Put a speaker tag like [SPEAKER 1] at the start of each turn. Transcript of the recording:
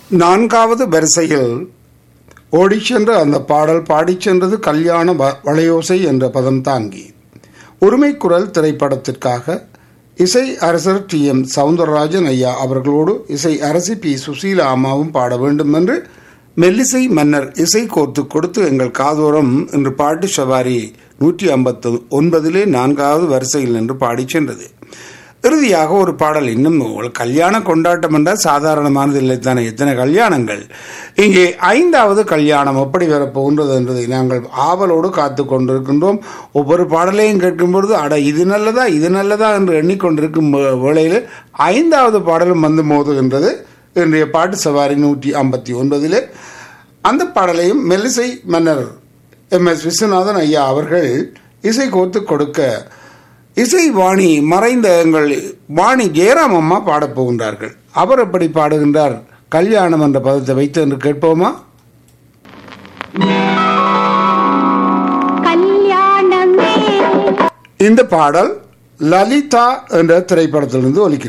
[SPEAKER 1] நான்காவது வரிசையில் ஓடிச் சென்ற அந்த பாடல் பாடிச் சென்றது கல்யாண வ- வளையோசை என்ற பதம் தாங்கி உரிமைக்குரல் திரைப்படத்திற்காக இசை அரசர் டி எம் சவுந்தரராஜன் ஐயா அவர்களோடு இசை அரசி பி சுசீலா அம்மாவும் பாட வேண்டும் என்று மெல்லிசை மன்னர் இசை கோர்த்து கொடுத்து எங்கள் காதோரம் என்று பாட்டு சவாரி நூற்றி ஐம்பத்து ஒன்பதிலே நான்காவது வரிசையில் நின்று பாடிச் சென்றது இறுதியாக ஒரு பாடல் இன்னும் ஒரு கல்யாண கொண்டாட்டம் என்றால் சாதாரணமானது இல்லை தானே எத்தனை கல்யாணங்கள் இங்கே ஐந்தாவது கல்யாணம் எப்படி வரப்போகின்றது என்பதை நாங்கள் ஆவலோடு காத்து கொண்டிருக்கின்றோம் ஒவ்வொரு பாடலையும் கேட்கும் பொழுது அட இது நல்லதா இது நல்லதா என்று எண்ணிக்கொண்டிருக்கும் வே- வேளையில் ஐந்தாவது பாடலும் வந்து மோதுகின்றது இன்றைய பாட்டு சவாரி நூற்றி ஐம்பத்தி ஒன்பதிலே அந்த பாடலையும் மெல்லிசை மன்னர் எம் எஸ் விஸ்வநாதன் ஐயா அவர்கள் இசை கோர்த்து கொடுக்க இசை வாணி மறைந்த எங்கள் வாணி ஜெயராம் அம்மா பாடப் போகின்றார்கள் அவர் எப்படி பாடுகின்றார் கல்யாணம் என்ற பதத்தை வைத்து என்று கேட்போமா
[SPEAKER 2] கல்யாணமே
[SPEAKER 1] இந்த பாடல் லலிதா என்ற திரைப்படத்திலிருந்து ஒலிக்கிறது